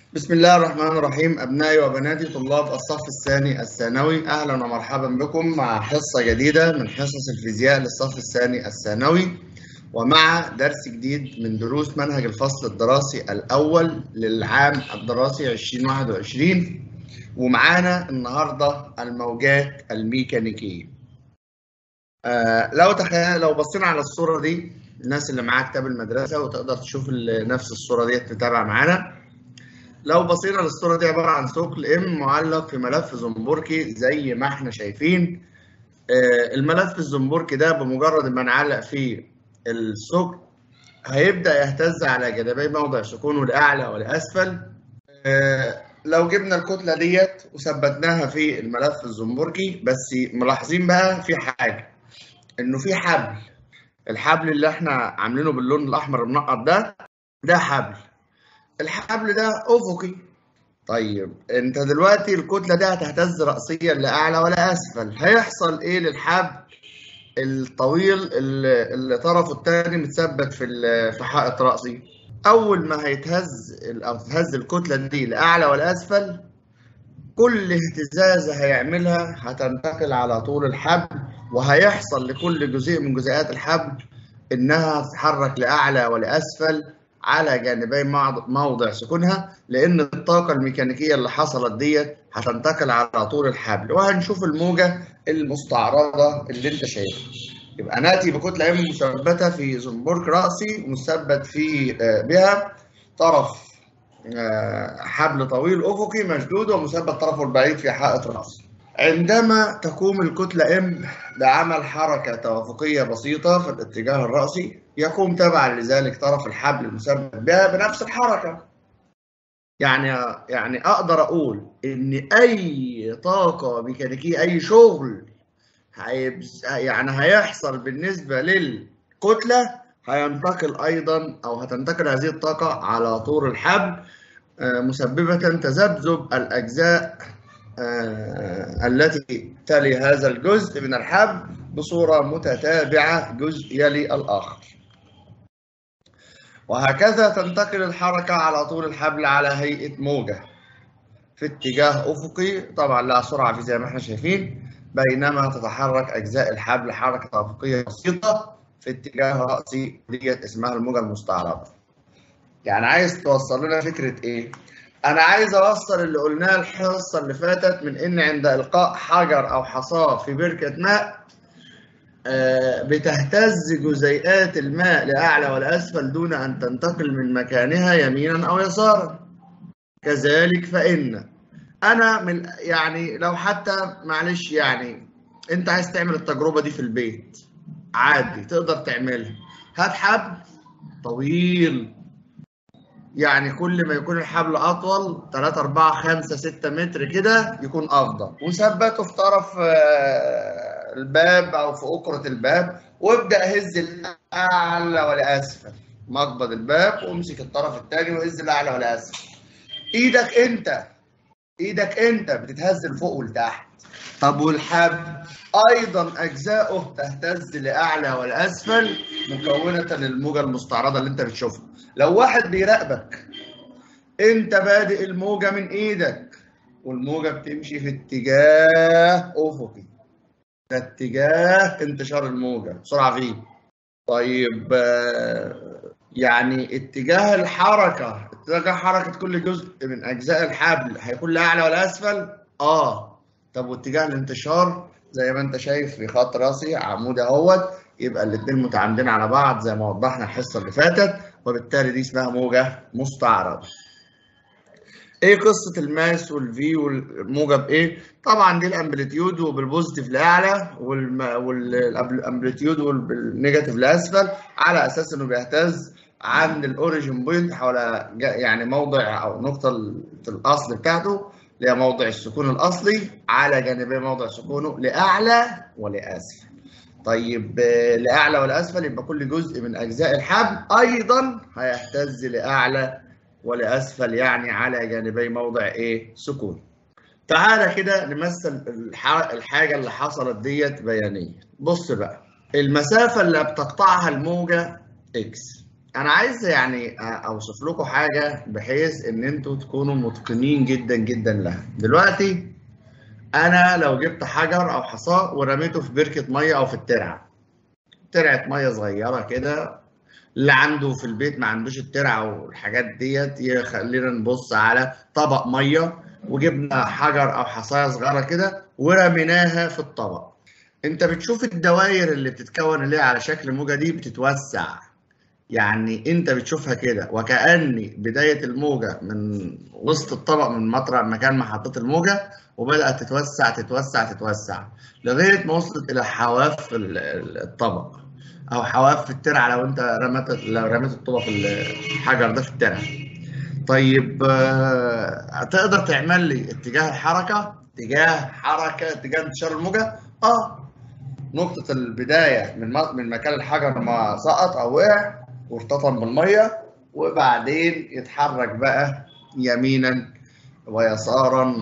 بسم الله الرحمن الرحيم أبنائي وبناتي طلاب الصف الثاني الثانوي أهلا ومرحبا بكم مع حصة جديدة من حصص الفيزياء للصف الثاني الثانوي ومع درس جديد من دروس منهج الفصل الدراسي الأول للعام الدراسي 2021 ومعانا النهاردة الموجات الميكانيكية آه لو تخيل لو بصينا على الصورة دي الناس اللي معاها كتاب المدرسة وتقدر تشوف نفس الصورة دي تتابع معانا لو بصينا للصورة دي عبارة عن ثقل ام معلق في ملف زنبركي زي ما احنا شايفين آه الملف الزنبركي ده بمجرد ما نعلق فيه الثقل هيبدأ يهتز على جانبي موضع سكونه لأعلى ولأسفل آه لو جبنا الكتلة ديت وثبتناها في الملف الزنبركي بس ملاحظين بقى في حاجة إنه في حبل الحبل اللي احنا عاملينه باللون الأحمر المنقط ده ده حبل الحبل ده افقي طيب انت دلوقتي الكتله دي هتهتز راسيا لاعلى ولا اسفل هيحصل ايه للحبل الطويل اللي طرفه الثاني متثبت في في حائط راسي اول ما هيتهز او تتهز الكتله دي لاعلى ولا اسفل كل اهتزازه هيعملها هتنتقل على طول الحبل وهيحصل لكل جزء من جزيئات الحبل انها تتحرك لاعلى ولاسفل على جانبي موضع سكونها لان الطاقه الميكانيكيه اللي حصلت ديت هتنتقل على طول الحبل وهنشوف الموجه المستعرضه اللي انت شايفها يبقى ناتي بكتله ام مثبته في زنبرك راسي مثبت في بها طرف حبل طويل افقي مشدود ومثبت طرفه البعيد في حائط راسي عندما تقوم الكتله ام بعمل حركه توافقيه بسيطه في الاتجاه الراسي يقوم تبعا لذلك طرف الحبل المثبت بها بنفس الحركة يعني يعني أقدر أقول إن أي طاقة ميكانيكية أي شغل هيبز يعني هيحصل بالنسبة للكتلة هينتقل أيضا أو هتنتقل هذه الطاقة على طول الحبل مسببة تذبذب الأجزاء التي تلي هذا الجزء من الحبل بصورة متتابعة جزء يلي الآخر وهكذا تنتقل الحركة على طول الحبل على هيئة موجة في اتجاه أفقي طبعا لها سرعة في زي ما احنا شايفين بينما تتحرك أجزاء الحبل حركة أفقية بسيطة في اتجاه رأسي ديت اسمها الموجة المستعرضة يعني عايز توصل لنا فكرة إيه؟ أنا عايز أوصل اللي قلناه الحصة اللي فاتت من إن عند إلقاء حجر أو حصاة في بركة ماء بتهتز جزيئات الماء لأعلى ولأسفل دون أن تنتقل من مكانها يمينا أو يسارا كذلك فإن أنا من يعني لو حتى معلش يعني أنت عايز تعمل التجربة دي في البيت عادي تقدر تعملها هات حبل طويل يعني كل ما يكون الحبل أطول 3 4 5 6 متر كده يكون أفضل وثبته في طرف الباب او في اكره الباب وابدا هز الاعلى والاسفل مقبض الباب وامسك الطرف الثاني وهز الاعلى والاسفل ايدك انت ايدك انت بتتهز لفوق ولتحت طب والحبل ايضا اجزاؤه تهتز لاعلى والاسفل مكونه للموجه المستعرضه اللي انت بتشوفها لو واحد بيراقبك انت بادئ الموجه من ايدك والموجه بتمشي في اتجاه افقي ده اتجاه انتشار الموجة بسرعة فيه طيب يعني اتجاه الحركة اتجاه حركة كل جزء من أجزاء الحبل هيكون لأعلى ولا أسفل؟ آه طب واتجاه الانتشار زي ما أنت شايف في خط راسي عمود أهوت يبقى الاتنين متعامدين على بعض زي ما وضحنا الحصة اللي فاتت وبالتالي دي اسمها موجة مستعرضة. ايه قصه الماس والفي والموجب ايه طبعا دي الامبليتيود وبالبوزيتيف لاعلى والامبليتيود والنيجاتيف لاسفل على اساس انه بيهتز عند الاوريجن بوينت حول يعني موضع او نقطه الاصل بتاعته اللي هي موضع السكون الاصلي على جانبي موضع سكونه لاعلى ولاسفل طيب لاعلى ولاسفل يبقى كل جزء من اجزاء الحبل ايضا هيهتز لاعلى ولأسفل يعني على جانبي موضع ايه سكون تعالى كده نمثل الحاجة اللي حصلت ديت بيانيا بص بقى المسافة اللي بتقطعها الموجة اكس انا عايز يعني اوصف لكم حاجه بحيث ان انتوا تكونوا متقنين جدا جدا لها دلوقتي انا لو جبت حجر او حصى ورميته في بركه ميه او في الترعه ترعه ميه صغيره كده اللي عنده في البيت ما عندوش الترعه والحاجات ديت يخلينا نبص على طبق ميه وجبنا حجر او حصايه صغيره كده ورميناها في الطبق انت بتشوف الدوائر اللي بتتكون اللي هي على شكل موجه دي بتتوسع يعني انت بتشوفها كده وكأن بداية الموجة من وسط الطبق من مطرح مكان ما حطيت الموجة وبدأت تتوسع تتوسع تتوسع لغاية ما وصلت إلى حواف الطبق أو حواف في الترعة لو أنت رمت لو رميت الطبق الحجر ده في الترعة. طيب تقدر تعمل لي اتجاه الحركة اتجاه حركة اتجاه انتشار الموجة؟ اه نقطة البداية من من مكان الحجر ما سقط أو وقع وارتطم بالميه وبعدين يتحرك بقى يمينا ويسارا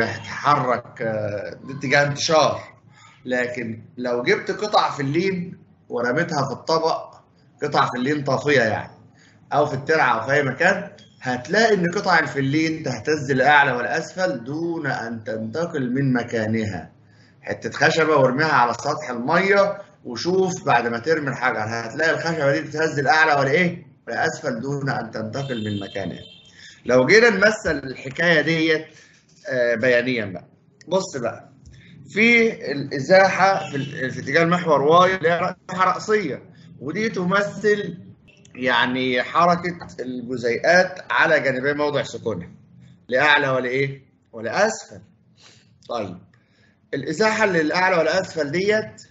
يتحرك باتجاه انتشار لكن لو جبت قطع فلين ورميتها في الطبق قطع فلين طافيه يعني او في الترعه او في اي مكان هتلاقي ان قطع الفلين تهتز لاعلى والاسفل دون ان تنتقل من مكانها حته خشبه وارميها على سطح الميه وشوف بعد ما ترمي الحجر هتلاقي الخشبه دي بتهز لاعلى ولا ايه؟ لاسفل دون ان تنتقل من مكانها. لو جينا نمثل الحكايه ديت بيانيا بقى. بص بقى في الازاحه في, في اتجاه المحور واي اللي هي رأسيه ودي تمثل يعني حركه الجزيئات على جانبي موضع سكونها لاعلى ولا ايه؟ ولا اسفل. طيب الازاحه اللي الاعلى ولا اسفل ديت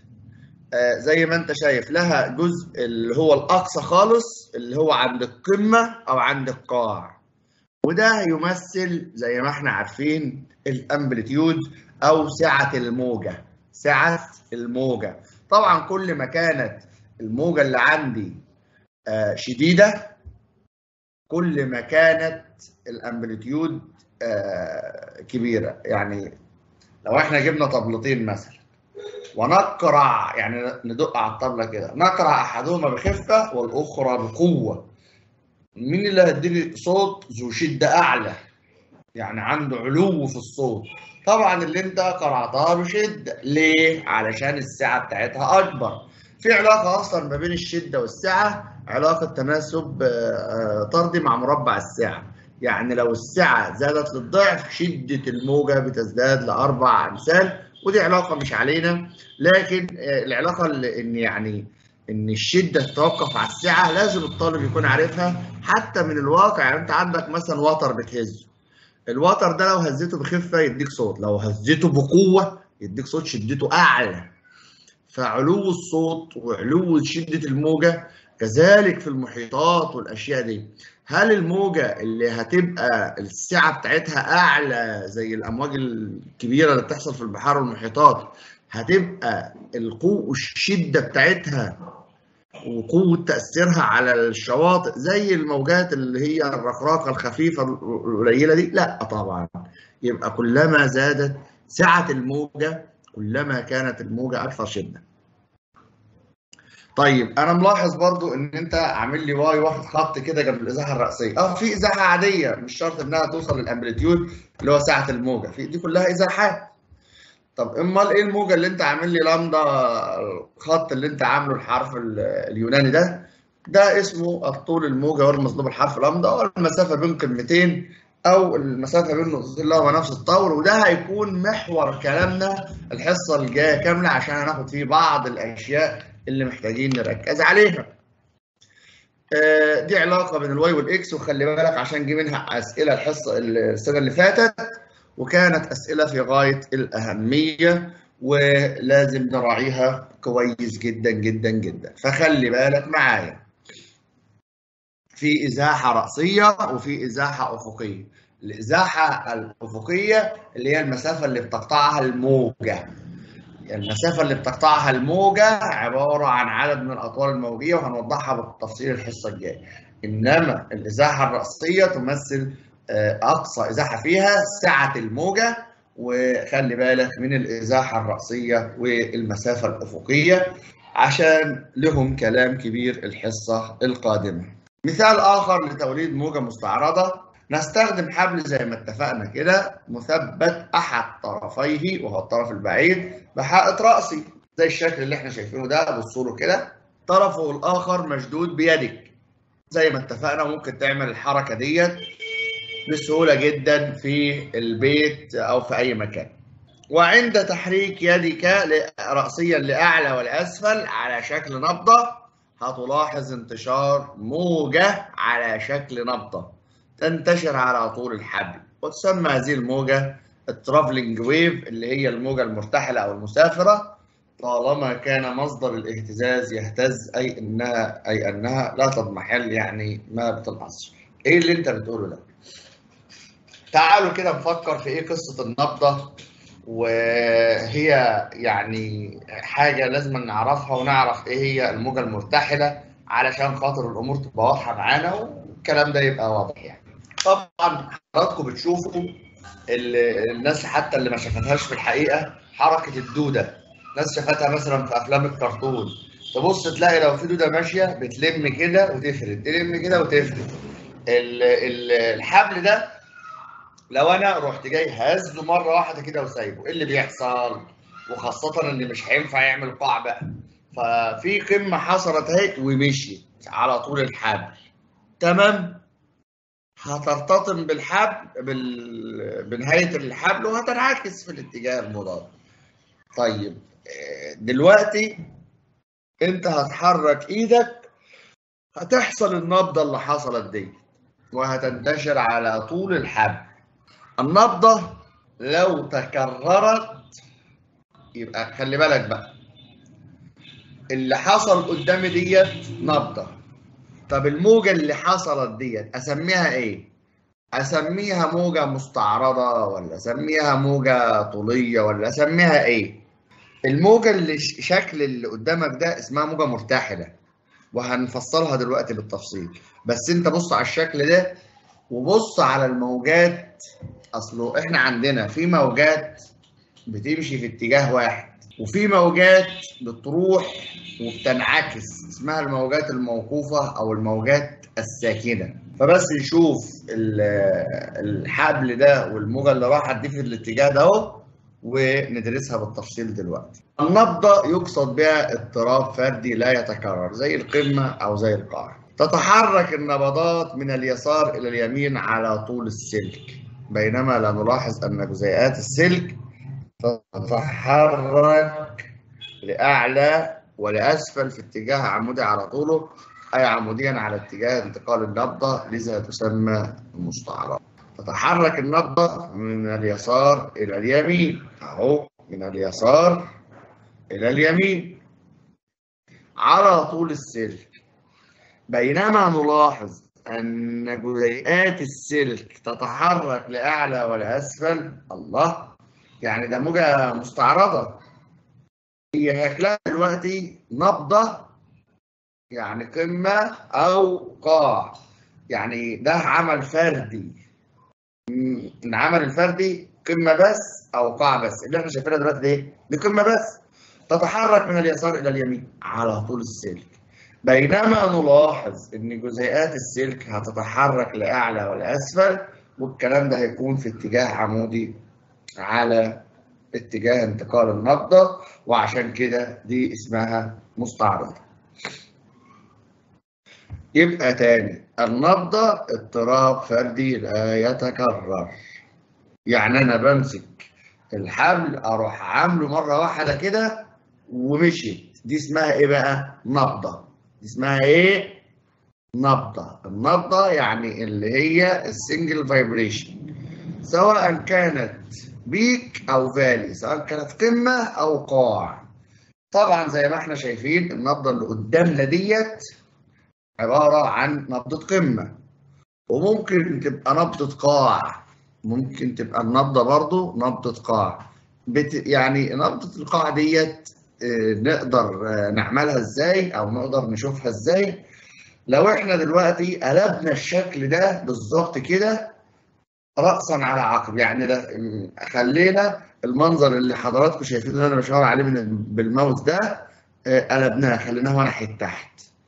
زي ما انت شايف لها جزء اللي هو الاقصى خالص اللي هو عند القمه او عند القاع وده يمثل زي ما احنا عارفين الامبليتيود او سعه الموجه سعه الموجه طبعا كل ما كانت الموجه اللي عندي شديده كل ما كانت الامبليتيود كبيره يعني لو احنا جبنا طبلتين مثلا ونقرع يعني ندق على الطبله كده نقرع احدهما بخفه والاخرى بقوه مين اللي هيديني صوت ذو شده اعلى يعني عنده علو في الصوت طبعا اللي انت قرعتها بشده ليه علشان السعه بتاعتها اكبر في علاقه اصلا ما بين الشده والسعه علاقه تناسب طردي مع مربع السعه يعني لو السعه زادت للضعف شده الموجه بتزداد لاربع امثال ودي علاقه مش علينا لكن العلاقه اللي ان يعني ان الشده تتوقف على السعه لازم الطالب يكون عارفها حتى من الواقع يعني انت عندك مثلا وتر بتهزه الوتر ده لو هزيته بخفه يديك صوت لو هزيته بقوه يديك صوت شدته اعلى فعلو الصوت وعلو شده الموجه كذلك في المحيطات والاشياء دي هل الموجة اللي هتبقى السعة بتاعتها أعلى زي الأمواج الكبيرة اللي بتحصل في البحار والمحيطات هتبقى القوة الشدة بتاعتها وقوة تأثيرها على الشواطئ زي الموجات اللي هي الرقراقة الخفيفة القليلة دي؟ لا طبعا يبقى كلما زادت سعة الموجة كلما كانت الموجة أكثر شدة. طيب انا ملاحظ برضو ان انت عامل لي واي واخد خط كده جنب الازاحه الراسيه اه في ازاحه عاديه مش شرط انها توصل للامبليتيود اللي هو سعه الموجه في دي كلها ازاحات طب امال ايه الموجه اللي انت عامل لي لامدا الخط اللي انت عامله الحرف اليوناني ده ده اسمه الطول الموجه والرمز له بالحرف لامدا والمسافه بين قمتين او المسافه بين نقطتين اللي هو نفس الطور وده هيكون محور كلامنا الحصه الجايه كامله عشان هناخد فيه بعض الاشياء اللي محتاجين نركز عليها. دي علاقه بين الواي والاكس وخلي بالك عشان جه منها اسئله الحصه السنه اللي فاتت وكانت اسئله في غايه الاهميه ولازم نراعيها كويس جدا جدا جدا فخلي بالك معايا. في ازاحه راسيه وفي ازاحه افقيه. الازاحه الافقيه اللي هي المسافه اللي بتقطعها الموجه. المسافة اللي بتقطعها الموجة عبارة عن عدد من الأطوال الموجية وهنوضحها بالتفصيل الحصة الجاية. إنما الإزاحة الرأسية تمثل أقصى إزاحة فيها سعة الموجة وخلي بالك من الإزاحة الرأسية والمسافة الأفقية عشان لهم كلام كبير الحصة القادمة. مثال آخر لتوليد موجة مستعرضة نستخدم حبل زي ما اتفقنا كده مثبت أحد طرفيه وهو الطرف البعيد بحائط رأسي زي الشكل اللي احنا شايفينه ده بصوا له كده طرفه الآخر مشدود بيدك زي ما اتفقنا ممكن تعمل الحركة ديت بسهولة جدا في البيت أو في أي مكان وعند تحريك يدك رأسيا لأعلى ولأسفل على شكل نبضة هتلاحظ انتشار موجة على شكل نبضة تنتشر على طول الحبل وتسمى هذه الموجة الترافلينج ويف اللي هي الموجة المرتحلة أو المسافرة طالما كان مصدر الاهتزاز يهتز أي إنها أي أنها لا تضمحل يعني ما بتنقصش. إيه اللي أنت بتقوله ده؟ تعالوا كده نفكر في إيه قصة النبضة وهي يعني حاجة لازم نعرفها ونعرف إيه هي الموجة المرتحلة علشان خاطر الأمور تبقى واضحة معانا والكلام ده يبقى واضح يعني. طبعا حضراتكم بتشوفوا الناس حتى اللي ما شافتهاش في الحقيقة حركة الدودة ناس شافتها مثلا في افلام الكرتون تبص تلاقي لو في دوده ماشيه بتلم كده وتفرد تلم كده وتفرد الحبل ده لو انا رحت جاي هزه مره واحده كده وسايبه ايه اللي بيحصل وخاصه ان مش هينفع يعمل قاع بقى ففي قمه حصلت اهي ومشيت على طول الحبل تمام هترتطم بالحبل بال... بنهايه الحبل وهتنعكس في الاتجاه المضاد طيب دلوقتي انت هتحرك ايدك هتحصل النبضة اللي حصلت دي وهتنتشر على طول الحبل النبضة لو تكررت يبقى خلي بالك بقى اللي حصل قدامي ديت نبضة طب الموجة اللي حصلت ديت اسميها ايه؟ اسميها موجة مستعرضة ولا اسميها موجة طولية ولا اسميها ايه؟ الموجة اللي شكل اللي قدامك ده اسمها موجة مرتحلة وهنفصلها دلوقتي بالتفصيل بس انت بص على الشكل ده وبص على الموجات اصله احنا عندنا في موجات بتمشي في اتجاه واحد وفي موجات بتروح وبتنعكس اسمها الموجات الموقوفة او الموجات الساكنة فبس نشوف الحبل ده والموجة اللي راحت دي في الاتجاه ده اهو وندرسها بالتفصيل دلوقتي. النبضة يقصد بها اضطراب فردي لا يتكرر زي القمة أو زي القاع. تتحرك النبضات من اليسار إلى اليمين على طول السلك بينما لا نلاحظ أن جزيئات السلك تتحرك لأعلى ولأسفل في اتجاه عمودي على طوله أي عموديا على اتجاه انتقال النبضة لذا تسمى مستعرضة. تتحرك النبضة من اليسار إلى اليمين أهو من اليسار إلى اليمين على طول السلك بينما نلاحظ أن جزيئات السلك تتحرك لأعلى ولأسفل الله يعني ده موجة مستعرضة هي شكلها دلوقتي نبضة يعني قمة أو قاع يعني ده عمل فردي العمل الفردي قمه بس او قاع بس اللي احنا شايفينها دلوقتي دي دي قمه بس تتحرك من اليسار الى اليمين على طول السلك بينما نلاحظ ان جزيئات السلك هتتحرك لاعلى ولاسفل والكلام ده هيكون في اتجاه عمودي على اتجاه انتقال النبضه وعشان كده دي اسمها مستعرضه يبقى تاني النبضة اضطراب فردي لا يتكرر يعني أنا بمسك الحبل أروح عامله مرة واحدة كده ومشيت دي اسمها إيه بقى؟ نبضة دي اسمها إيه؟ نبضة النبضة يعني اللي هي السنجل فايبريشن سواء كانت بيك أو فالي سواء كانت قمة أو قاع طبعا زي ما احنا شايفين النبضة اللي قدامنا ديت عبارة عن نبضة قمة وممكن تبقى نبضة قاع ممكن تبقى النبضة برضو نبضة قاع بت يعني نبضة القاع ديت نقدر نعملها ازاي او نقدر نشوفها ازاي لو احنا دلوقتي قلبنا الشكل ده بالظبط كده رأسا على عقب يعني ده خلينا المنظر اللي حضراتكم شايفينه اللي انا بشاور عليه من بالماوس ده قلبناه خليناه ناحية تحت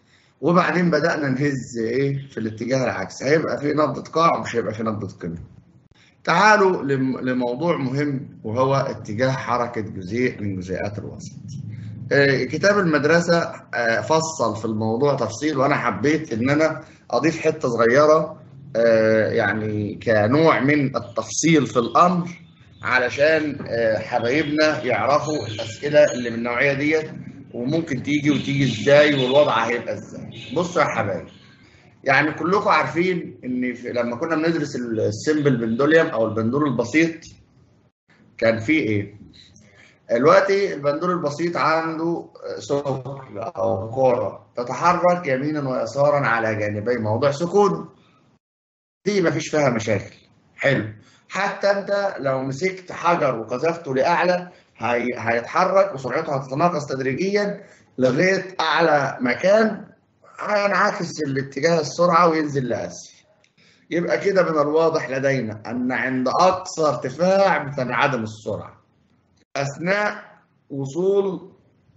وبعدين بدأنا نهز ايه في الاتجاه العكسي هيبقى في نبضة قاع ومش هيبقى في نبضة قمة تعالوا لموضوع مهم وهو اتجاه حركة جزيء من جزيئات الوسط كتاب المدرسة فصل في الموضوع تفصيل وأنا حبيت إن أنا أضيف حتة صغيرة يعني كنوع من التفصيل في الأمر علشان حبايبنا يعرفوا الأسئلة اللي من النوعية ديت وممكن تيجي وتيجي إزاي والوضع هيبقى إزاي بصوا يا حبايب يعني كلكم عارفين إن لما كنا بندرس السيمبل بندوليوم أو البندول البسيط كان فيه إيه؟ دلوقتي البندول البسيط عنده ثقل او كره تتحرك يمينا ويسارا على جانبي موضع سكون دي مفيش فيها مشاكل حلو حتى انت لو مسكت حجر وقذفته لاعلى هي... هيتحرك وسرعته هتتناقص تدريجيا لغايه اعلى مكان هينعكس الاتجاه السرعه وينزل لاسفل يبقى كده من الواضح لدينا ان عند اقصى ارتفاع بتنعدم السرعه اثناء وصول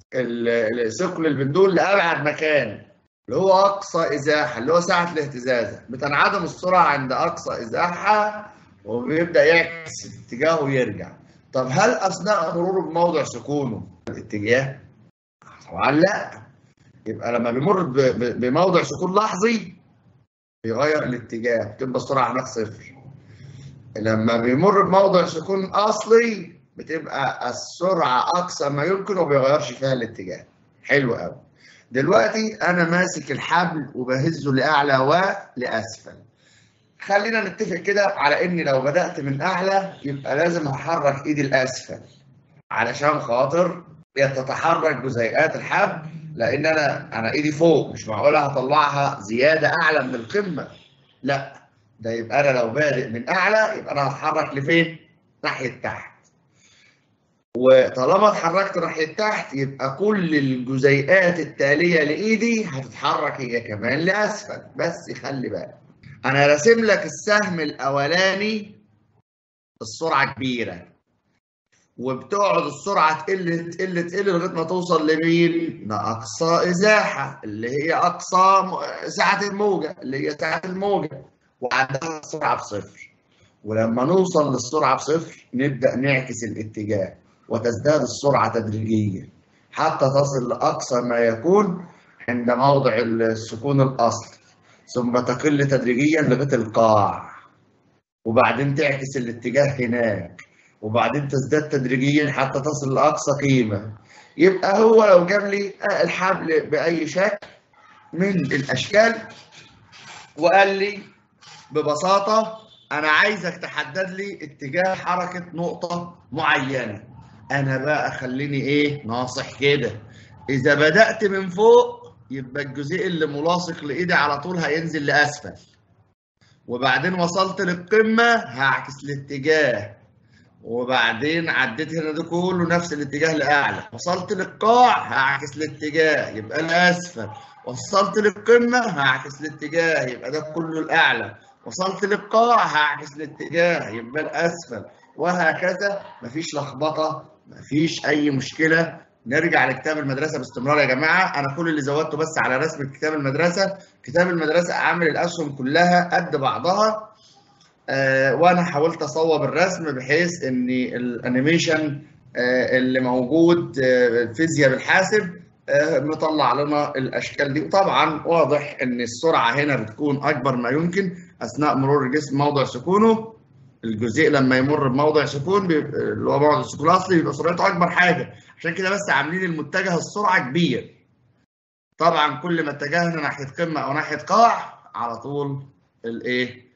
ثقل البندول لابعد مكان اللي هو اقصى ازاحه اللي هو ساعه الاهتزازه بتنعدم السرعه عند اقصى ازاحه وبيبدا يعكس اتجاهه ويرجع طب هل اثناء مروره بموضع سكونه الاتجاه طبعا لا يبقى لما بيمر بموضع سكون لحظي بيغير الاتجاه بتبقى السرعه هناك صفر لما بيمر بموضع سكون اصلي بتبقى السرعة أقصى ما يمكن وما بيغيرش فيها الاتجاه. حلو قوي. دلوقتي أنا ماسك الحبل وبهزه لأعلى ولأسفل. خلينا نتفق كده على إني لو بدأت من أعلى يبقى لازم هحرك إيدي الأسفل علشان خاطر تتحرك جزيئات الحبل لأن أنا أنا إيدي فوق مش معقولة هطلعها زيادة أعلى من القمة. لا ده يبقى أنا لو بادئ من أعلى يبقى أنا هتحرك لفين؟ ناحية تحت. وطالما اتحركت ناحيه تحت يبقى كل الجزيئات التاليه لايدي هتتحرك هي كمان لاسفل بس خلي بالك انا راسم لك السهم الاولاني السرعه كبيره وبتقعد السرعه تقل تقل تقل لغايه ما توصل لمين؟ لاقصى ازاحه اللي هي اقصى سعه الموجه اللي هي سعه الموجه وعندها السرعه بصفر ولما نوصل للسرعه بصفر نبدا نعكس الاتجاه وتزداد السرعة تدريجيا حتى تصل لأقصى ما يكون عند موضع السكون الأصلي ثم تقل تدريجيا لغاية القاع وبعدين تعكس الاتجاه هناك وبعدين تزداد تدريجيا حتى تصل لأقصى قيمة يبقى هو لو جاب لي الحبل بأي شكل من الأشكال وقال لي ببساطة أنا عايزك تحدد لي اتجاه حركة نقطة معينة انا بقى خليني ايه ناصح كده اذا بدات من فوق يبقى الجزيء اللي ملاصق لايدي على طول هينزل لاسفل وبعدين وصلت للقمه هعكس الاتجاه وبعدين عديت هنا ده كله نفس الاتجاه لاعلى وصلت للقاع هعكس الاتجاه يبقى لاسفل وصلت للقمه هعكس الاتجاه يبقى ده كله الاعلى وصلت للقاع هعكس الاتجاه يبقى الاسفل وهكذا مفيش لخبطه مفيش اي مشكله نرجع لكتاب المدرسه باستمرار يا جماعه انا كل اللي زودته بس على رسم كتاب المدرسه كتاب المدرسه عامل الاسهم كلها قد بعضها آه وانا حاولت اصوب الرسم بحيث ان الانيميشن آه اللي موجود آه الفيزياء بالحاسب آه مطلع لنا الاشكال دي وطبعا واضح ان السرعه هنا بتكون اكبر ما يمكن اثناء مرور الجسم موضع سكونه الجزيء لما يمر بموضع سكون اللي هو موضع السكون الاصلي بيبقى سرعته اكبر حاجه عشان كده بس عاملين المتجه السرعه كبير طبعا كل ما اتجهنا ناحيه قمه او ناحيه قاع على طول الايه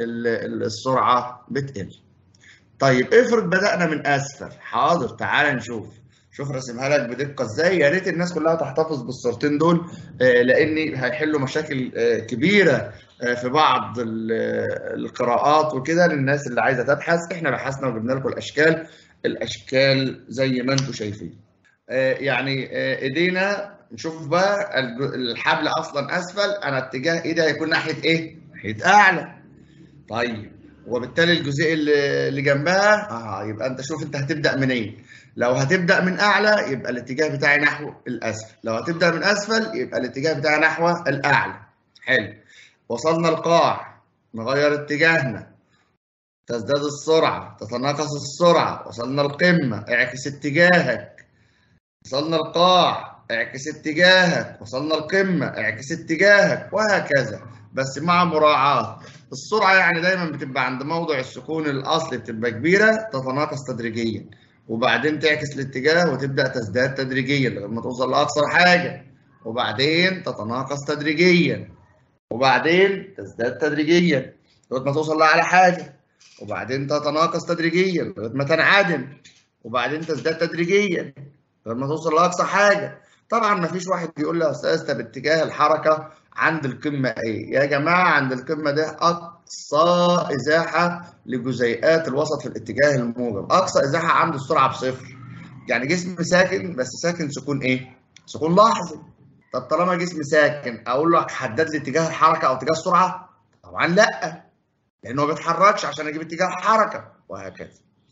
السرعه بتقل طيب افرض بدانا من اسفل حاضر تعال نشوف شوف رسمها لك بدقه ازاي يا ريت الناس كلها تحتفظ بالصورتين دول لان هيحلوا مشاكل كبيره في بعض القراءات وكده للناس اللي عايزه تبحث احنا بحثنا وجبنا لكم الاشكال الاشكال زي ما انتم شايفين يعني ايدينا نشوف بقى الحبل اصلا اسفل انا اتجاه ايدي هيكون ناحيه ايه ناحيه اعلى طيب وبالتالي الجزيء اللي اللي جنبها اه يبقى انت شوف انت هتبدا منين لو هتبدا من اعلى يبقى الاتجاه بتاعي نحو الاسفل لو هتبدا من اسفل يبقى الاتجاه بتاعي نحو الاعلى حلو وصلنا القاع نغير اتجاهنا تزداد السرعه تتناقص السرعه وصلنا القمه اعكس اتجاهك وصلنا القاع اعكس اتجاهك وصلنا القمه اعكس اتجاهك وهكذا بس مع مراعاه السرعه يعني دايما بتبقى عند موضع السكون الاصلي بتبقى كبيره تتناقص تدريجيا وبعدين تعكس الاتجاه وتبدا تزداد تدريجيا لغايه ما توصل لاقصى حاجه وبعدين تتناقص تدريجيا وبعدين تزداد تدريجيا لغايه ما توصل لاعلى حاجه وبعدين تتناقص تدريجيا لغايه ما تنعدم وبعدين تزداد تدريجيا لغايه ما توصل لاقصى حاجه طبعا ما فيش واحد بيقول لي يا استاذ طب اتجاه الحركه عند القمه ايه يا جماعه عند القمه ده اقصى ازاحه لجزيئات الوسط في الاتجاه الموجب اقصى ازاحه عند السرعه بصفر يعني جسم ساكن بس ساكن سكون ايه سكون لحظي طب طالما جسم ساكن اقول له حدد لي اتجاه الحركه او اتجاه السرعه طبعا لا لانه ما بيتحركش عشان اجيب اتجاه الحركه وهكذا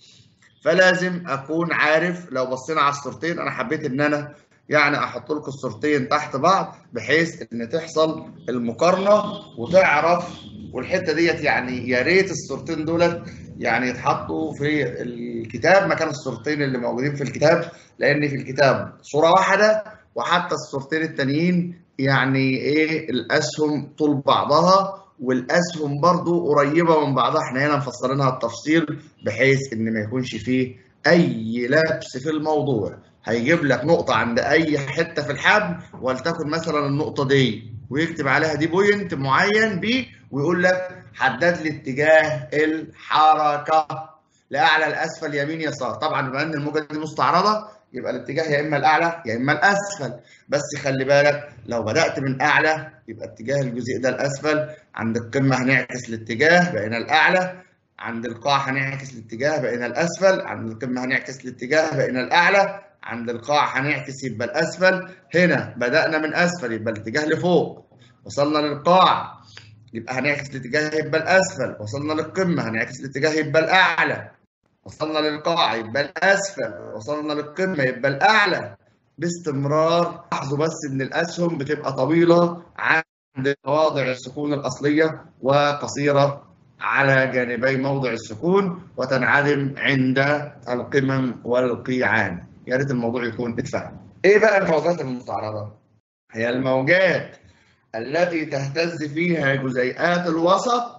فلازم اكون عارف لو بصينا على الصورتين انا حبيت ان انا يعني احط لكم الصورتين تحت بعض بحيث ان تحصل المقارنه وتعرف والحته ديت يعني يا ريت الصورتين دولت يعني يتحطوا في الكتاب مكان الصورتين اللي موجودين في الكتاب لان في الكتاب صوره واحده وحتى الصورتين التانيين يعني ايه الاسهم طول بعضها والاسهم برضو قريبه من بعضها احنا هنا مفصلينها التفصيل بحيث ان ما يكونش فيه اي لبس في الموضوع هيجيب لك نقطه عند اي حته في الحبل ولتكن مثلا النقطه دي ويكتب عليها دي بوينت معين بي ويقول لك حدد لي اتجاه الحركه لاعلى الاسفل يمين يسار طبعا بما ان الموجه دي مستعرضه يبقى الاتجاه يا اما الاعلى يا اما الاسفل بس خلي بالك لو بدات من اعلى يبقى اتجاه الجزيء ده الاسفل عند القمه هنعكس الاتجاه بقينا الاعلى عند القاع هنعكس الاتجاه بقينا الاسفل عند القمه هنعكس الاتجاه بقينا الاعلى عند القاع هنعكس يبقى الاسفل هنا بدانا من اسفل يبقى الاتجاه لفوق وصلنا للقاع يبقى هنعكس الاتجاه يبقى الاسفل وصلنا للقمه هنعكس الاتجاه يبقى الاعلى وصلنا للقاع يبقى الاسفل وصلنا للقمه يبقى الاعلى باستمرار لاحظوا بس ان الاسهم بتبقى طويله عند مواضع السكون الاصليه وقصيره على جانبي موضع السكون وتنعدم عند القمم والقيعان يا ريت الموضوع يكون اتفهم ايه بقى الموجات المستعرضه هي الموجات التي تهتز فيها جزيئات الوسط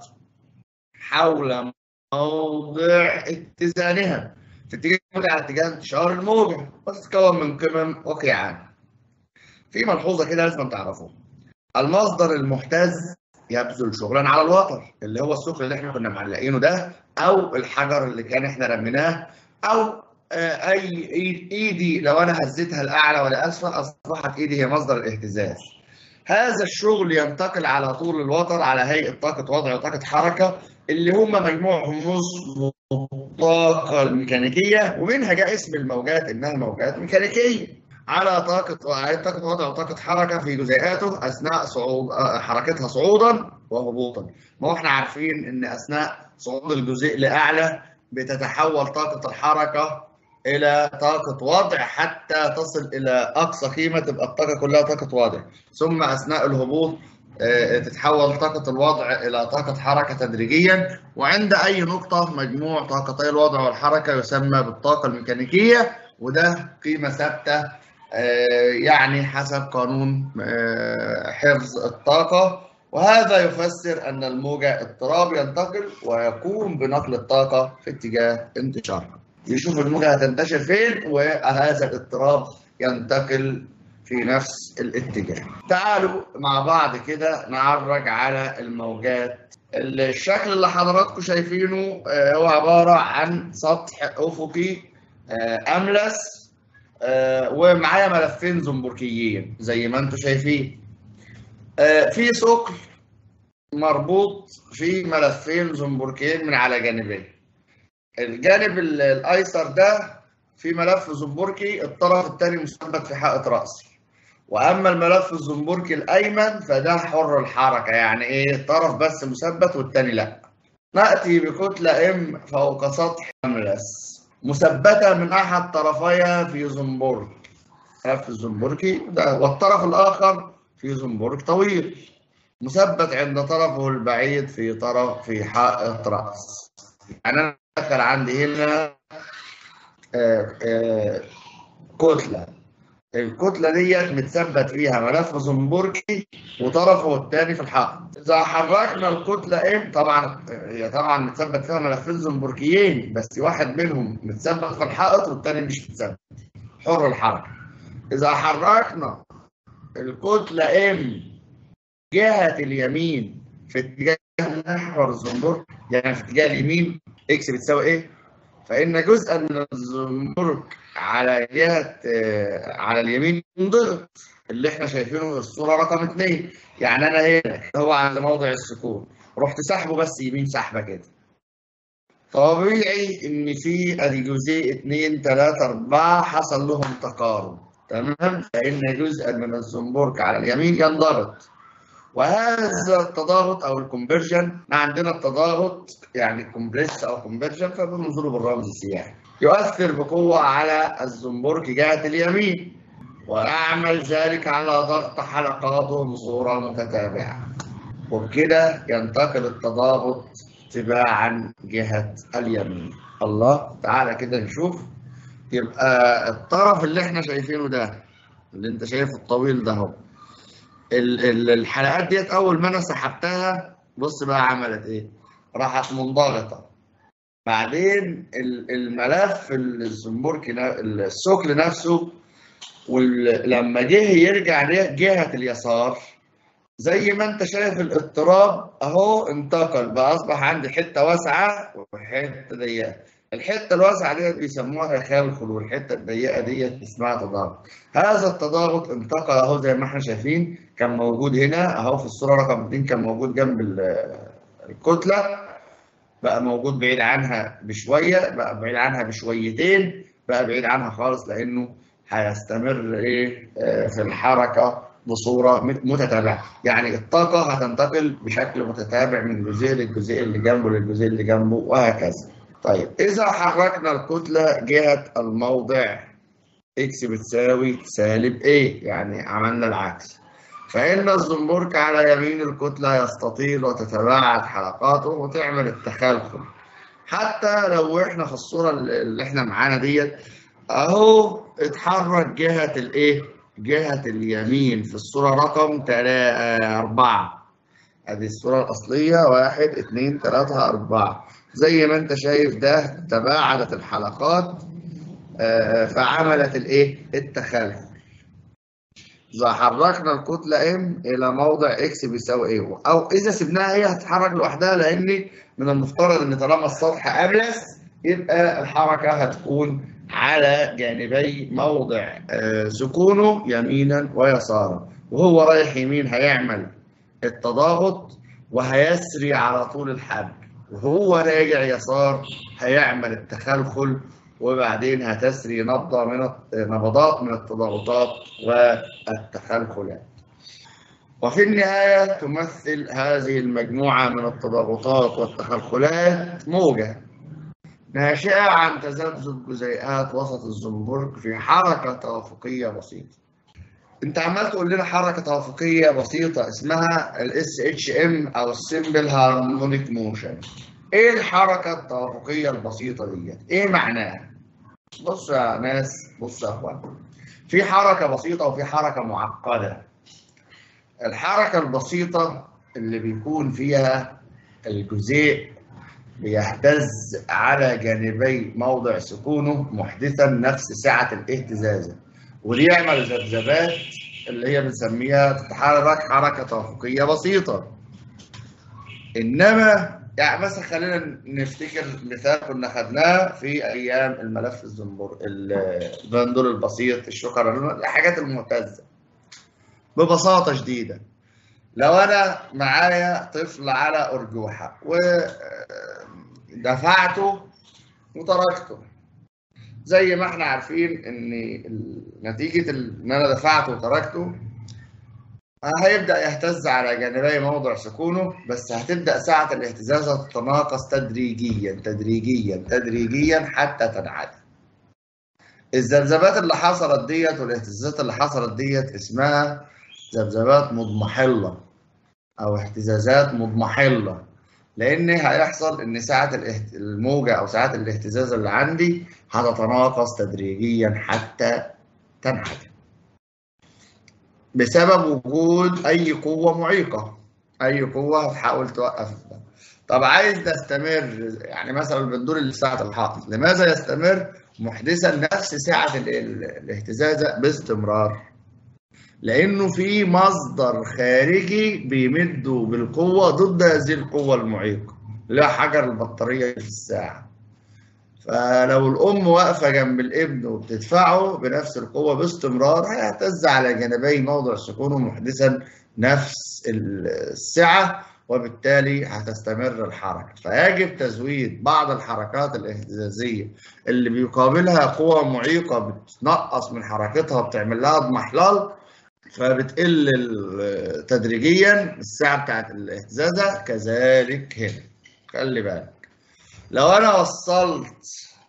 حول موضع اتزانها في اتجاه على اتجاه انتشار الموجة وتتكون من قمم وقيعان. في ملحوظة كده لازم تعرفوها. المصدر المهتز يبذل شغلا على الوتر اللي هو السكر اللي احنا كنا معلقينه ده او الحجر اللي كان احنا رميناه او اي ايدي لو انا هزيتها لاعلى ولا اسفل اصبحت ايدي هي مصدر الاهتزاز. هذا الشغل ينتقل على طول الوتر على هيئه طاقه وضع وطاقه حركه اللي هم مجموعهم نصف الطاقه الميكانيكيه ومنها جاء اسم الموجات انها موجات ميكانيكيه على طاقه على طاقه وضع وطاقه حركه في جزيئاته اثناء صعود حركتها صعودا وهبوطا ما هو احنا عارفين ان اثناء صعود الجزيء لاعلى بتتحول طاقه الحركه الى طاقه وضع حتى تصل الى اقصى قيمه تبقى الطاقه كلها طاقه وضع ثم اثناء الهبوط تتحول طاقة الوضع إلى طاقة حركة تدريجيا وعند أي نقطة مجموع طاقتي الوضع والحركة يسمى بالطاقة الميكانيكية وده قيمة ثابتة يعني حسب قانون حفظ الطاقة وهذا يفسر أن الموجة اضطراب ينتقل ويقوم بنقل الطاقة في اتجاه انتشارها يشوف الموجة هتنتشر فين وهذا الاضطراب ينتقل في نفس الاتجاه تعالوا مع بعض كده نعرج على الموجات الشكل اللي حضراتكم شايفينه هو عبارة عن سطح أفقي أملس ومعايا ملفين زنبركيين زي ما انتم شايفين في ثقل مربوط في ملفين زنبركيين من على جانبين الجانب الايسر ده في ملف زنبركي الطرف الثاني مثبت في حائط راسي واما الملف الزنبركي الايمن فده حر الحركه يعني ايه طرف بس مثبت والثاني لا نأتي بكتلة M فوق سطح أملس مثبتة من أحد طرفيها في زنبرك ملف الزنبركي والطرف الآخر في زنبرك طويل مثبت عند طرفه البعيد في طرف في حائط رأس يعني أنا دخل عندي هنا آه، آه، كتلة الكتلة ديت متثبت فيها ملف زنبركي وطرفه الثاني في الحائط إذا حركنا الكتلة إيه طبعا هي طبعا متثبت فيها ملفين زنبركيين بس واحد منهم متثبت في الحائط والثاني مش متثبت حر الحركة إذا حركنا الكتلة إم جهة اليمين في اتجاه محور الزنبرك يعني في اتجاه اليمين إكس بتساوي إيه؟ فإن جزءا من الزنبرك على جهة آه، على اليمين ينضغط اللي احنا شايفينه في الصورة رقم اثنين يعني أنا هنا هو عند موضع السكون رحت سحبه بس يمين سحبة كده طبيعي إن في أدي جزء اثنين ثلاثة أربعة حصل لهم تقارب تمام فإن جزءا من الزنبرك على اليمين ينضغط وهذا التضاغط او الكونفرجن عندنا التضاغط يعني كومبريس او كونفرجن فبننظره بالرمز السياحي يؤثر بقوه على الزنبرك جهه اليمين ويعمل ذلك على ضغط حلقاته بصوره متتابعه وبكده ينتقل التضاغط تباعا جهه اليمين الله تعالى كده نشوف يبقى الطرف اللي احنا شايفينه ده اللي انت شايفه الطويل ده اهو ال- ال- الحلقات ديت اول ما انا سحبتها بص بقى عملت ايه راحت منضغطه بعدين ال- الملف الزنبركي نا- الثقل نفسه ولما جه يرجع ل- جهه اليسار زي ما انت شايف الاضطراب اهو انتقل بقى اصبح عندي حته واسعه وحته ضيقه الحته الواسعه ديت بيسموها خلخل والحته الضيقه ديت اسمها تضاغط هذا التضاغط انتقل اهو زي ما احنا شايفين كان موجود هنا اهو في الصوره رقم 2 كان موجود جنب ال- الكتله بقى موجود بعيد عنها بشويه بقى بعيد عنها بشويتين بقى بعيد عنها خالص لانه هيستمر ايه آه، في الحركه بصوره مت- متتابعه يعني الطاقه هتنتقل بشكل متتابع من جزء للجزء اللي جنبه للجزء اللي جنبه وهكذا طيب اذا حركنا الكتله جهه الموضع اكس بتساوي سالب ايه يعني عملنا العكس فإن الزنبرك على يمين الكتلة يستطيل وتتباعد حلقاته وتعمل التخلخل حتى لو احنا في الصورة اللي احنا معانا ديت اهو اتحرك جهة الايه؟ جهة اليمين في الصورة رقم تلا- أربعة ادي الصورة الأصلية واحد اتنين تلاتة أربعة زي ما انت شايف ده تباعدت الحلقات آه، فعملت الايه؟ التخلخل إذا حركنا الكتلة M إلى موضع X بيساوي إيه أو إذا سبناها هي هتتحرك لوحدها لأن من المفترض إن طالما السطح أملس يبقى الحركة هتكون على جانبي موضع آه، سكونه يمينا ويسارا وهو رايح يمين هيعمل التضاغط وهيسري على طول الحبل وهو راجع يسار هيعمل التخلخل وبعدين هتسري نبضة من الت- نبضات من التضاغطات والتخلخلات وفي النهاية تمثل هذه المجموعة من التضاغطات والتخلخلات موجة ناشئة عن تذبذب جزيئات وسط الزنبرك في حركة توافقية بسيطة انت عمال تقول لنا حركة توافقية بسيطة اسمها ال SHM او السمبل هارمونيك موشن ايه الحركة التوافقية البسيطة ديت ايه معناها بص يا ناس بص يا اخوان في حركة بسيطة وفي حركة معقدة الحركة البسيطة اللي بيكون فيها الجزيء بيهتز على جانبي موضع سكونه محدثا نفس سعة الاهتزاز ودي يعمل ذبذبات اللي هي بنسميها تتحرك حركة توافقية بسيطة إنما يعني مثلا خلينا نفتكر مثال كنا خدناه في أيام الملف الزنبر البندول البسيط الشكر الحاجات المهتزة ببساطة شديدة لو أنا معايا طفل على أرجوحة ودفعته وتركته زي ما احنا عارفين ان ال- نتيجة ال- ان انا دفعته وتركته هيبدأ يهتز على جانبي موضع سكونه بس هتبدأ ساعة الاهتزاز تتناقص تدريجيا تدريجيا تدريجيا حتى تنعدم الذبذبات اللي حصلت ديت والاهتزازات اللي حصلت ديت اسمها ذبذبات مضمحلة أو اهتزازات مضمحلة لأن هيحصل إن ساعة الموجة أو ساعات الاهتزاز اللي عندي هتتناقص تدريجيا حتى تنعدم بسبب وجود أي قوة معيقة أي قوة هتحاول توقف ده طب عايز تستمر يعني مثلا بندور لساعة الحائط لماذا يستمر محدثا نفس سعة الاهتزاز باستمرار لأنه في مصدر خارجي بيمده بالقوة ضد هذه القوة المعيقة اللي هي حجر البطارية في الساعة فلو الأم واقفة جنب الابن وبتدفعه بنفس القوة باستمرار هيهتز على جانبي موضع سكونه محدثا نفس السعة وبالتالي هتستمر الحركة فيجب تزويد بعض الحركات الاهتزازية اللي بيقابلها قوة معيقة بتنقص من حركتها وبتعمل لها اضمحلال فبتقل تدريجيا الساعة بتاعت الاهتزازة كذلك هنا خلي بالك لو انا وصلت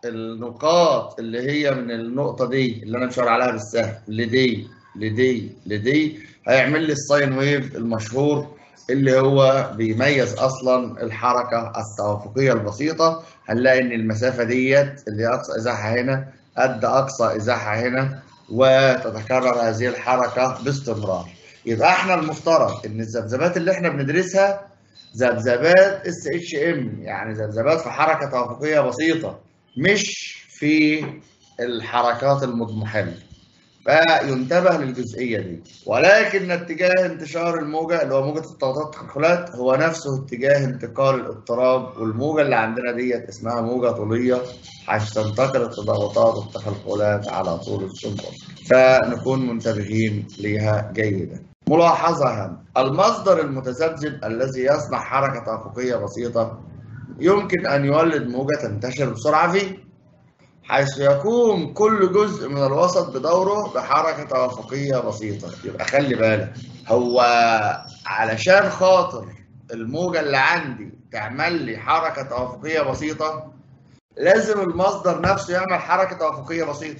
النقاط اللي هي من النقطة دي اللي انا مشاور عليها بالسهم لدي لدي لدي هيعمل لي الساين ويف المشهور اللي هو بيميز اصلا الحركه التوافقيه البسيطه هنلاقي ان المسافه ديت اللي اقصى ازاحه هنا قد اقصى ازاحه هنا وتتكرر هذه الحركه باستمرار يبقى احنا المفترض ان الذبذبات اللي احنا بندرسها ذبذبات اس اتش ام يعني ذبذبات في حركه توافقيه بسيطه مش في الحركات المضمحله فينتبه للجزئية دي ولكن اتجاه انتشار الموجة اللي هو موجة التوتات التخلخلات هو نفسه اتجاه انتقال الاضطراب والموجة اللي عندنا ديت اسمها موجة طولية حيث تنتقل التضاغطات والتخلخلات على طول السنبل فنكون منتبهين ليها جيدا ملاحظة هام المصدر المتذبذب الذي يصنع حركة توافقية بسيطة يمكن أن يولد موجة تنتشر بسرعة فيه حيث يقوم كل جزء من الوسط بدوره بحركة توافقية بسيطة يبقى خلي بالك هو علشان خاطر الموجة اللي عندي تعمل لي حركة توافقية بسيطة لازم المصدر نفسه يعمل حركة توافقية بسيطة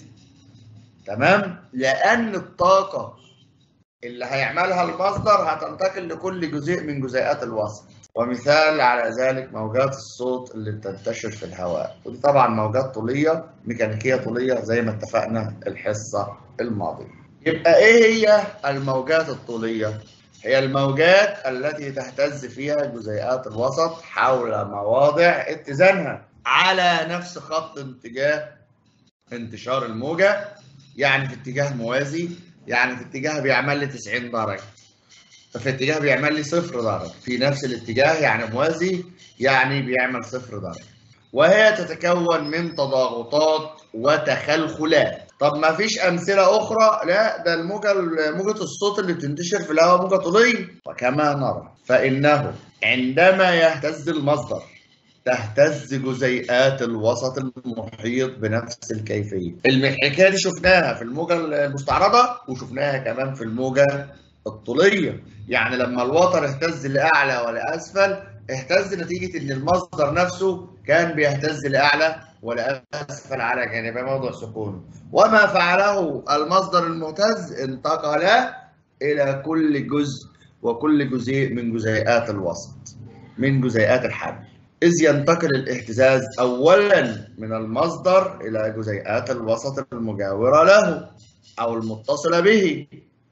تمام لأن الطاقة اللي هيعملها المصدر هتنتقل لكل جزء من جزيئات الوسط ومثال على ذلك موجات الصوت اللي بتنتشر في الهواء ودي طبعا موجات طولية ميكانيكية طولية زي ما اتفقنا الحصة الماضية يبقى ايه هي الموجات الطولية؟ هي الموجات التي تهتز فيها جزيئات الوسط حول مواضع اتزانها على نفس خط اتجاه انتشار الموجة يعني في اتجاه موازي يعني في اتجاه بيعمل لي 90 درجة في اتجاه بيعمل لي صفر درجة في نفس الاتجاه يعني موازي يعني بيعمل صفر درجة وهي تتكون من تضاغطات وتخلخلات طب ما فيش أمثلة أخرى لا ده الموجة موجة الصوت اللي بتنتشر في الهواء موجة طولية وكما نرى فإنه عندما يهتز المصدر تهتز جزيئات الوسط المحيط بنفس الكيفية الحكاية دي شفناها في الموجة المستعرضة وشفناها كمان في الموجة الطولية يعني لما الوتر اهتز لأعلى ولأسفل اهتز نتيجة إن المصدر نفسه كان بيهتز لأعلى ولأسفل على جانبي موضع سكونه وما فعله المصدر المهتز انتقل إلى كل جزء وكل جزيء من جزيئات الوسط من جزيئات الحبل إذ ينتقل الاهتزاز أولا من المصدر إلى جزيئات الوسط المجاورة له أو المتصلة به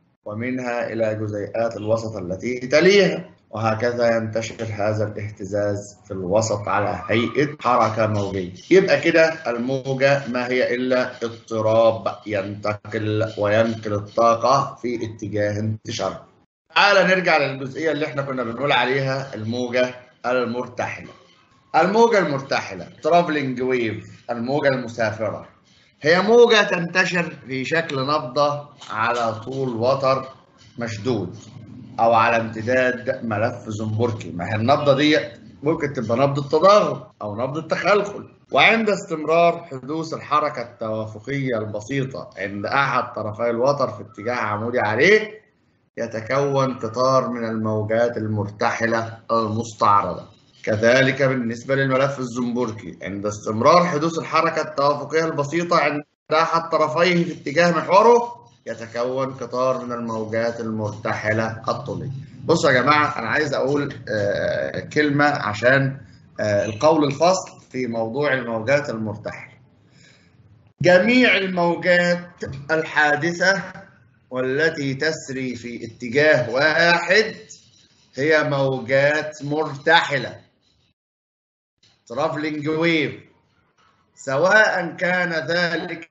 ومنها إلى جزيئات الوسط التي تليها وهكذا ينتشر هذا الاهتزاز في الوسط على هيئة حركة موجية يبقى كده الموجة ما هي إلا اضطراب ينتقل وينقل الطاقة في اتجاه انتشارها تعال نرجع للجزئية اللي احنا كنا بنقول عليها الموجة المرتحلة الموجة المرتحلة traveling wave الموجة المسافرة هي موجة تنتشر في شكل نبضة على طول وتر مشدود أو على امتداد ملف زنبركي ما هي النبضة دي ممكن تبقى نبضة تضاغط أو نبضة تخلخل وعند استمرار حدوث الحركة التوافقية البسيطة عند أحد طرفي الوتر في اتجاه عمودي عليه يتكون قطار من الموجات المرتحلة المستعرضة كذلك بالنسبة للملف الزنبركي عند استمرار حدوث الحركة التوافقية البسيطة عند أحد طرفيه في اتجاه محوره يتكون قطار من الموجات المرتحلة الطولية بصوا يا جماعة أنا عايز أقول آه كلمة عشان آه القول الفصل في موضوع الموجات المرتحلة جميع الموجات الحادثة والتي تسري في اتجاه واحد هي موجات مرتحلة traveling wave سواء كان ذلك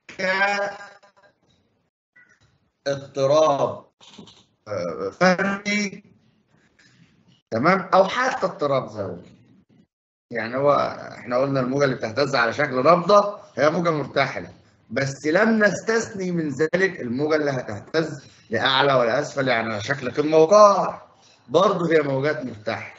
اضطراب فردي تمام او حتى اضطراب زوجي يعني هو احنا قلنا الموجه اللي بتهتز على شكل رابضه هي موجه مرتحله بس لم نستثني من ذلك الموجه اللي هتهتز لاعلى ولا اسفل يعني على شكل قمه وقاع برضه هي موجات مرتحله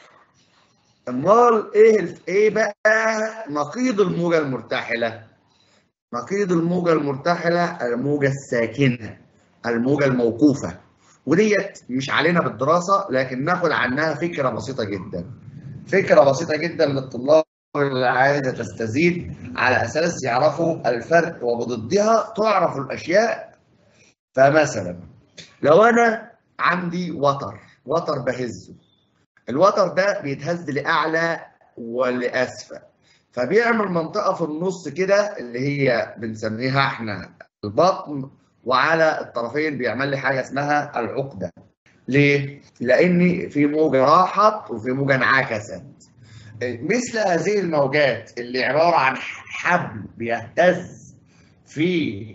امال ايه ايه بقى نقيض الموجه المرتحله نقيض الموجه المرتحله الموجه الساكنه الموجه الموقوفه وديت مش علينا بالدراسه لكن ناخد عنها فكره بسيطه جدا فكره بسيطه جدا للطلاب اللي عايزه تستزيد على اساس يعرفوا الفرق وبضدها تعرف الاشياء فمثلا لو انا عندي وتر وتر بهزه الوتر ده بيتهز لاعلى ولاسفل فبيعمل منطقه في النص كده اللي هي بنسميها احنا البطن وعلى الطرفين بيعمل لي حاجه اسمها العقده ليه؟ لان في موجه راحت وفي موجه انعكست مثل هذه الموجات اللي عباره عن حبل بيهتز في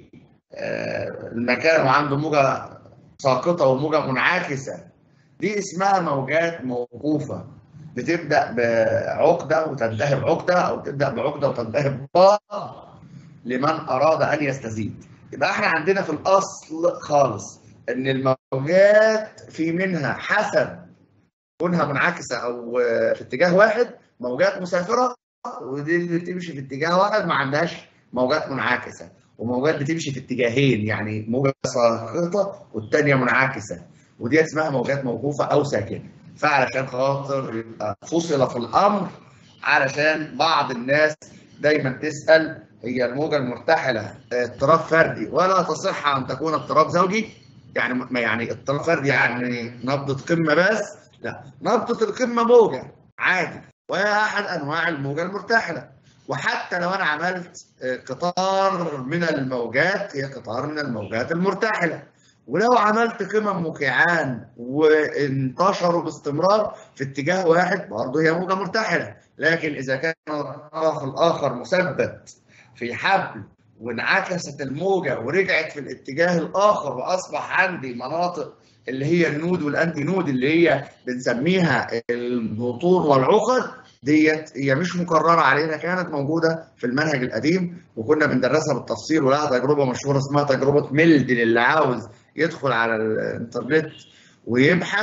المكان وعنده موجه ساقطه وموجه منعكسه دي اسمها موجات موقوفه بتبدا بعقده وتنتهي بعقده او تبدا بعقده وتنتهي بباء لمن اراد ان يستزيد يبقى احنا عندنا في الاصل خالص ان الموجات في منها حسب كونها منعكسه او في اتجاه واحد موجات مسافره ودي اللي بتمشي في اتجاه واحد ما عندهاش موجات منعكسه وموجات بتمشي في اتجاهين يعني موجه ساقطه والثانيه منعكسه ودي اسمها موجات موقوفه او ساكنه فعلشان خاطر يبقى فصل في الامر علشان بعض الناس دايما تسال هي الموجه المرتحله اضطراب فردي ولا تصح ان تكون اضطراب زوجي يعني ما يعني اضطراب فردي يعني نبضه قمه بس لا نبضه القمه موجه عادي وهي احد انواع الموجه المرتحله وحتى لو انا عملت قطار من الموجات هي قطار من الموجات المرتحله ولو عملت قمم وكيعان وانتشروا باستمرار في اتجاه واحد برضه هي موجه مرتحله لكن اذا كان الطرف الاخر مثبت في حبل وانعكست الموجه ورجعت في الاتجاه الاخر واصبح عندي مناطق اللي هي النود والانتي نود اللي هي بنسميها البطور والعقد ديت هي مش مكرره علينا كانت موجوده في المنهج القديم وكنا بندرسها بالتفصيل ولها تجربه مشهوره اسمها تجربه ميلدن اللي عاوز يدخل على الانترنت ويبحث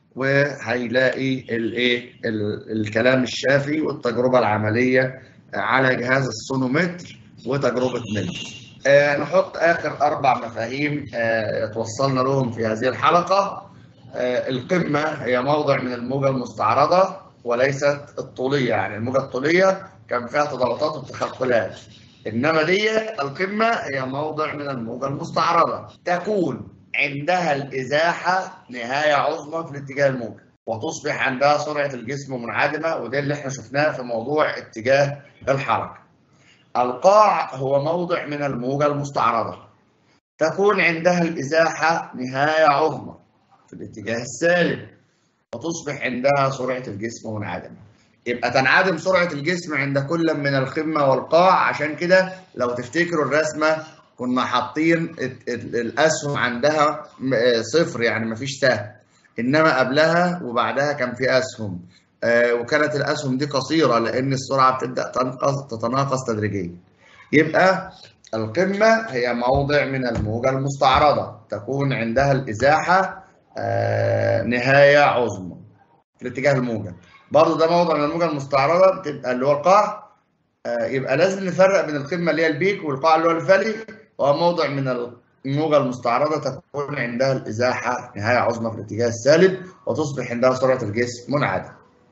وهيلاقي الايه الكلام الشافي والتجربه العمليه على جهاز السونومتر وتجربه ميلدن. آه نحط اخر اربع مفاهيم آه توصلنا لهم في هذه الحلقه آه القمه هي موضع من الموجه المستعرضه وليست الطوليه يعني الموجه الطوليه كان فيها تضاربات وتخلخلات انما دي القمه هي موضع من الموجه المستعرضه تكون عندها الازاحه نهايه عظمى في الاتجاه الموجي وتصبح عندها سرعه الجسم منعدمه وده اللي احنا شفناه في موضوع اتجاه الحركه القاع هو موضع من الموجه المستعرضه تكون عندها الازاحه نهايه عظمى في الاتجاه السالب وتصبح عندها سرعه الجسم منعدمه يبقى تنعدم سرعه الجسم عند كل من القمه والقاع عشان كده لو تفتكروا الرسمه كنا حاطين الاسهم عندها صفر يعني ما فيش سهم انما قبلها وبعدها كان في اسهم وكانت الاسهم دي قصيره لان السرعه بتبدا تنقص تتناقص تدريجيا يبقى القمه هي موضع من الموجه المستعرضه تكون عندها الازاحه نهايه عظمى في الاتجاه الموجه برضه ده موضع من الموجه المستعرضه بتبقى اللي هو القاع يبقى لازم نفرق بين القمه اللي هي البيك والقاع اللي هو الفالي وهو موضع من الموجة المستعرضة تكون عندها الإزاحة نهاية عظمى في الاتجاه السالب وتصبح عندها سرعة الجسم منعدمة.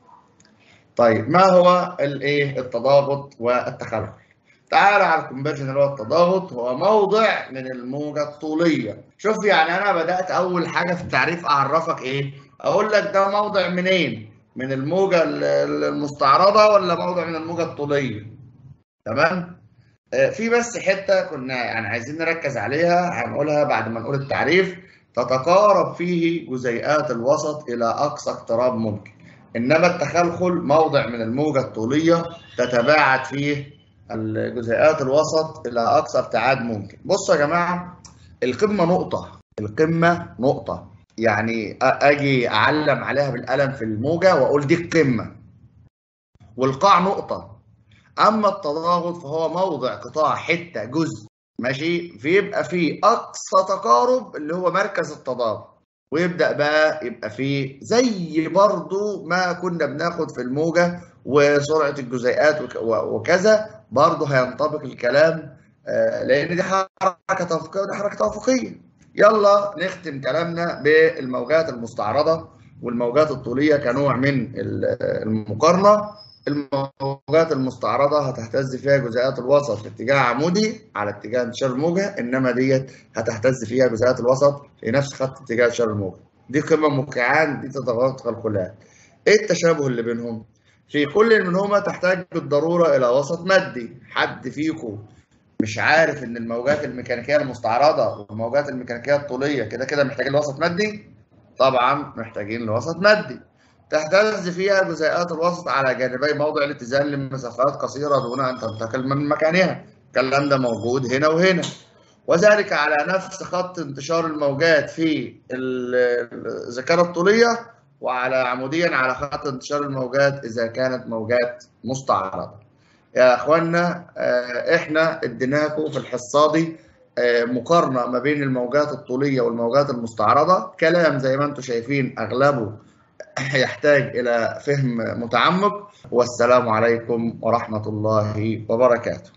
طيب ما هو الايه التضاغط والتخلخل؟ تعالى على الكونفرجن اللي هو التضاغط هو موضع من الموجة الطولية. شوف يعني أنا بدأت أول حاجة في التعريف أعرفك إيه؟ أقول لك ده موضع منين؟ من الموجة المستعرضة ولا موضع من الموجة الطولية؟ تمام؟ في بس حته كنا يعني عايزين نركز عليها هنقولها بعد ما نقول التعريف تتقارب فيه جزيئات الوسط الى اقصى اقتراب ممكن انما التخلخل موضع من الموجه الطوليه تتباعد فيه الجزيئات الوسط الى اقصى ابتعاد ممكن بصوا يا جماعه القمه نقطه القمه نقطه يعني اجي اعلم عليها بالقلم في الموجه واقول دي القمه والقاع نقطه اما التضاغط فهو موضع قطاع حته جزء ماشي فيبقى فيه اقصى تقارب اللي هو مركز التضاغط ويبدا بقى يبقى فيه زي برضو ما كنا بناخد في الموجه وسرعه الجزيئات وكذا برضو هينطبق الكلام لان دي حركه توافقيه ودي حركه توافقيه يلا نختم كلامنا بالموجات المستعرضه والموجات الطوليه كنوع من المقارنه الموجات المستعرضة هتهتز فيها جزيئات الوسط في اتجاه عمودي على اتجاه انتشار الموجة إنما ديت هتهتز فيها جزيئات الوسط في نفس خط اتجاه انتشار الموجة دي قمم موقعان دي تضاغط تخلخلات إيه التشابه اللي بينهم؟ في كل منهما تحتاج بالضرورة إلى وسط مادي حد فيكم مش عارف إن الموجات الميكانيكية المستعرضة والموجات الميكانيكية الطولية كده كده محتاجين لوسط مادي؟ طبعا محتاجين لوسط مادي تهتز فيها جزيئات الوسط على جانبي موضع الاتزان لمسافات قصيرة دون أن تنتقل من مكانها الكلام ده موجود هنا وهنا وذلك على نفس خط انتشار الموجات في الذاكرة الطولية وعلى عموديا على خط انتشار الموجات إذا كانت موجات مستعرضة يا أخوانا إحنا اديناكم في الحصة دي مقارنة ما بين الموجات الطولية والموجات المستعرضة كلام زي ما انتم شايفين أغلبه يحتاج إلى فهم متعمق والسلام عليكم ورحمة الله وبركاته